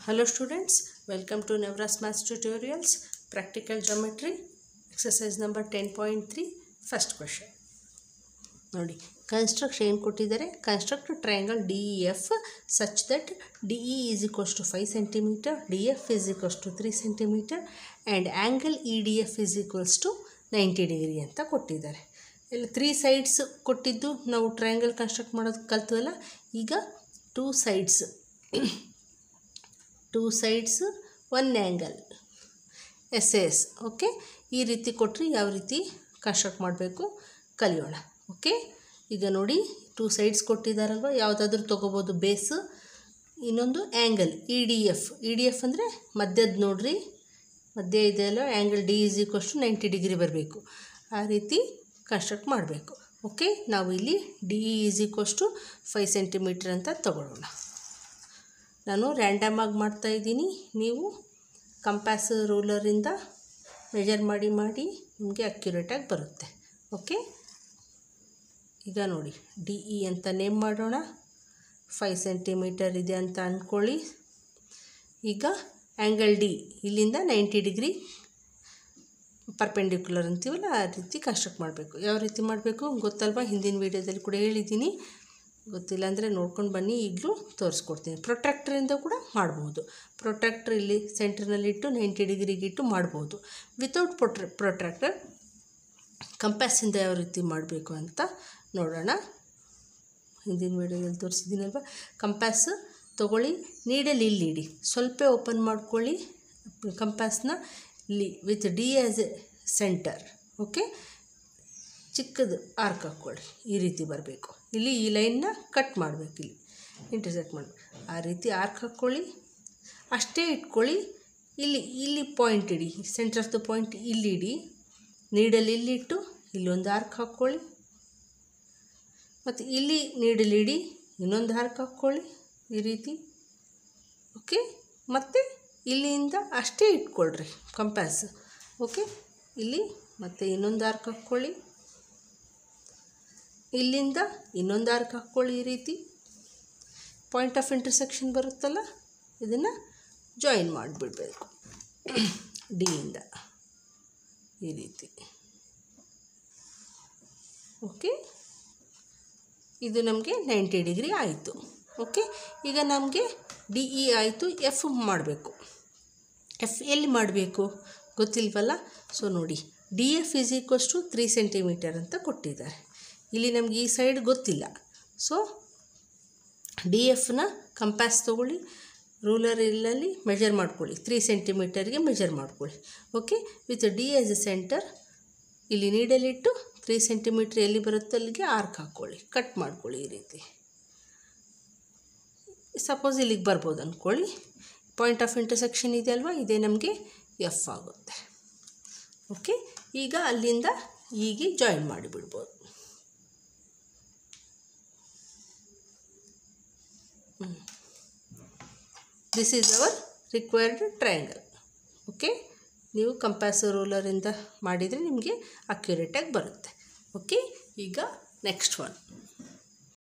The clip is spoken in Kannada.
Hello students, welcome to Navras Maths Tutorials, Practical Geometry, exercise number 10.3, first question. ನೋಡಿ ಕನ್ಸ್ಟ್ರಕ್ಟ್ ಏನು ಕೊಟ್ಟಿದ್ದಾರೆ construct triangle D E F such that D E is equals to five centimetre D F is equals to three centimetre and angle E D F is equals to ninety degree ಅಂತ ಕೊಟ್ಟಿದ್ದಾರೆ ಇಲ್ಲ ತ್ರೀ ಸೈಡ್ಸ್ ಕೊಟ್ಟಿದ್ದು ನಾವು ಟ್ರಯಾಂಗಲ್ ಕನ್ಸ್ಟ್ರಕ್ಟ್ ಮಾಡೋದು ಕಲ್ತವಲ್ಲ ಈಗ two sides two sides one angle yes yes okay ಈ ರೀತಿ ಕೊಟ್ಟರೆ ಯಾವ ರೀತಿ ಕನ್ಸ್ಟ್ರಕ್ಟ್ ಮಾಡಬೇಕು ಕಲಿಯೋಣ ಓಕೆ ಈಗ ನೋಡಿ ಟೂ ಸೈಡ್ಸ್ ಕೊಟ್ಟಿದ್ದಾರಲ್ವ ಯಾವುದಾದ್ರೂ ತೊಗೋಬೋದು ಬೇಸ್ ಇನ್ನೊಂದು angle E D F E D F ಅಂದರೆ ಮಧ್ಯದ ನೋಡ್ರಿ ಮಧ್ಯ ಇದೆಯಲ್ಲ angle D is equals to ninety degree ಬರಬೇಕು ಆ ರೀತಿ ಕನ್ಸ್ಟ್ರಕ್ಟ್ ಮಾಡಬೇಕು ಓಕೆ ನಾವು ಇಲ್ಲಿ D E is equals to five centimetre ಅಂತ ತಗೊಳ್ಳೋಣ ನಾನು ರ್ಯಾಂಡಮ್ ಆಗಿ ಮಾಡ್ತಾಯಿದ್ದೀನಿ ನೀವು ಕಂಪ್ಯಾಸ್ ರೂಲರಿಂದ ಮೆಜರ್ ಮಾಡಿ ಮಾಡಿ ನಿಮಗೆ ಅಕ್ಯುರೇಟಾಗಿ ಬರುತ್ತೆ ಓಕೆ ಈಗ ನೋಡಿ ಡಿ ಇ ಅಂತ ನೇಮ್ ಮಾಡೋಣ ಫೈವ್ ಸೆಂಟಿಮೀಟರ್ ಇದೆ ಅಂತ ಅಂದ್ಕೊಳ್ಳಿ ಈಗ ಆ್ಯಂಗಲ್ ಡಿ ಇಲ್ಲಿಂದ ನೈಂಟಿ ಡಿಗ್ರಿ ಪರ್ಪೆಂಡಿಕ್ಯುಲರ್ ಅಂತೀವಲ್ಲ ಆ ರೀತಿ ಕನ್ಸ್ಟ್ರಕ್ಟ್ ಮಾಡಬೇಕು ಯಾವ ರೀತಿ ಮಾಡಬೇಕು ಗೊತ್ತಲ್ವಾ ಹಿಂದಿನ ವೀಡಿಯೋದಲ್ಲಿ ಕೂಡ ಹೇಳಿದ್ದೀನಿ ಗೊತ್ತಿಲ್ಲ ಅಂದರೆ ನೋಡ್ಕೊಂಡು ಬನ್ನಿ ಈಗಲೂ ತೋರಿಸ್ಕೊಡ್ತೀನಿ ಪ್ರೊಟ್ರಾಕ್ಟ್ರಿಂದ ಕೂಡ ಮಾಡ್ಬೋದು ಪ್ರೊಟ್ರಾಕ್ಟ್ರ್ ಇಲ್ಲಿ ಸೆಂಟ್ರ್ನಲ್ಲಿಟ್ಟು ನೈಂಟಿ ಡಿಗ್ರಿಗಿಟ್ಟು ಮಾಡ್ಬೋದು ವಿತೌಟ್ ಪ್ರೊಟ್ರ ಪ್ರೊಟ್ರಾಕ್ಟರ್ ಕಂಪ್ಯಾಸಿಂದ ಯಾವ ರೀತಿ ಮಾಡಬೇಕು ಅಂತ ನೋಡೋಣ ಹಿಂದಿನ ವೀಡಿಯೋದಲ್ಲಿ ತೋರಿಸಿದ್ದೀನಲ್ವ ಕಂಪ್ಯಾಸ್ ತೊಗೊಳ್ಳಿ ನೀಡಲ್ಲಿ ಇಲ್ಲಿ ಇಡಿ ಸ್ವಲ್ಪ ಓಪನ್ ಮಾಡ್ಕೊಳ್ಳಿ ಕಂಪ್ಯಾಸ್ನ ಇಲ್ಲಿ with D as a centre okay ಚಿಕ್ಕದು ಆರ್ಕ್ ಹಾಕ್ಕೊಳ್ಳಿ ಈ ರೀತಿ ಬರಬೇಕು ಇಲ್ಲಿ ಈ ಲೈನ್ನ ಕಟ್ ಮಾಡಬೇಕು ಇಲ್ಲಿ ಇಂಟರ್ಸೆಕ್ಟ್ ಮಾಡಬೇಕು ಆ ರೀತಿ ಆರ್ಕ್ ಹಾಕ್ಕೊಳ್ಳಿ ಅಷ್ಟೇ ಇಟ್ಕೊಳ್ಳಿ ಇಲ್ಲಿ ಇಲ್ಲಿ ಪಾಯಿಂಟ್ ಇಡಿ ಸೆಂಟರ್ ಆಫ್ ದ ಪಾಯಿಂಟ್ ಇಲ್ಲಿ ಇಡಿ ನೀಡಲ್ಲಿ ಇಲ್ಲಿಟ್ಟು ಇಲ್ಲೊಂದು ಆರ್ಕ್ ಹಾಕ್ಕೊಳ್ಳಿ ಮತ್ತು ಇಲ್ಲಿ ನೀಡಲ್ಲಿ ಇಡಿ ಇನ್ನೊಂದು ಆರ್ಕ್ ಹಾಕ್ಕೊಳ್ಳಿ ಈ ರೀತಿ ಓಕೆ ಮತ್ತು ಇಲ್ಲಿಂದ ಅಷ್ಟೇ ಇಟ್ಕೊಳ್ರಿ ಕಂಪ್ಯಾಸ್ ಓಕೆ ಇಲ್ಲಿ ಮತ್ತು ಇನ್ನೊಂದು ಆರ್ಕ್ ಹಾಕ್ಕೊಳ್ಳಿ ಇಲ್ಲಿಂದ ಇನ್ನೊಂದು ಆರ್ಕ್ ಹಾಕ್ಕೊಳ್ಳಿ ಈ ರೀತಿ ಪಾಯಿಂಟ್ ಆಫ್ ಇಂಟರ್ಸೆಕ್ಷನ್ ಬರುತ್ತಲ್ಲ ಇದನ್ನು ಜಾಯಿನ್ ಮಾಡಿಬಿಡ್ಬೇಕು ಡಿಯಿಂದ ಈ ರೀತಿ ಓಕೆ ಇದು ನಮಗೆ ನೈಂಟಿ ಡಿಗ್ರಿ ಆಯಿತು ಓಕೆ ಈಗ ನಮಗೆ ಡಿ ಇ ಆಯಿತು ಎಫ್ ಮಾಡಬೇಕು ಎಫ್ ಎಲ್ಲಿ ಮಾಡಬೇಕು ಗೊತ್ತಿಲ್ವಲ್ಲ ಸೊ ನೋಡಿ D F is equals to three centimetre ಅಂತ ಕೊಟ್ಟಿದ್ದಾರೆ ಇಲ್ಲಿ ನಮಗೆ ಈ ಸೈಡ್ ಗೊತ್ತಿಲ್ಲ ಸೊ ಡಿ ಎಫ್ನ ಕಂಪ್ಯಾಸ್ ತೊಗೊಳ್ಳಿ ರೂಲರ್ ಇಲ್ಲಲ್ಲಿ ಮೆಜರ್ ಮಾಡ್ಕೊಳ್ಳಿ ತ್ರೀ ಸೆಂಟಿಮೀಟರ್ಗೆ ಮೆಜರ್ ಮಾಡ್ಕೊಳ್ಳಿ okay with D as a centre ಇಲ್ಲಿ ನೀಡಲಿಟ್ಟು ತ್ರೀ ಸೆಂಟಿಮೀಟ್ರ್ ಎಲ್ಲಿ ಬರುತ್ತೆ ಅಲ್ಲಿಗೆ ಆರ್ಕ್ ಹಾಕ್ಕೊಳ್ಳಿ ಕಟ್ ಮಾಡ್ಕೊಳ್ಳಿ ಈ ರೀತಿ ಸಪೋಸ್ ಇಲ್ಲಿಗೆ ಬರ್ಬೋದು ಅಂದ್ಕೊಳ್ಳಿ ಪಾಯಿಂಟ್ ಆಫ್ ಇಂಟರ್ಸೆಕ್ಷನ್ ಇದೆ ಅಲ್ವಾ ಇದೇ ನಮಗೆ ಎಫ್ ಆಗುತ್ತೆ ಓಕೆ ಈಗ ಅಲ್ಲಿಂದ ಹೀಗೆ ಜಾಯಿನ್ ಮಾಡಿಬಿಡ್ಬೋದು this is our required triangle okay ನೀವು ಕಂಪ್ಯಾಸ್ ರೂಲರಿಂದ ಮಾಡಿದರೆ ನಿಮಗೆ ಅಕ್ಯುರೇಟಾಗಿ ಬರುತ್ತೆ ಓಕೆ ಈಗ ನೆಕ್ಸ್ಟ್ ಒನ್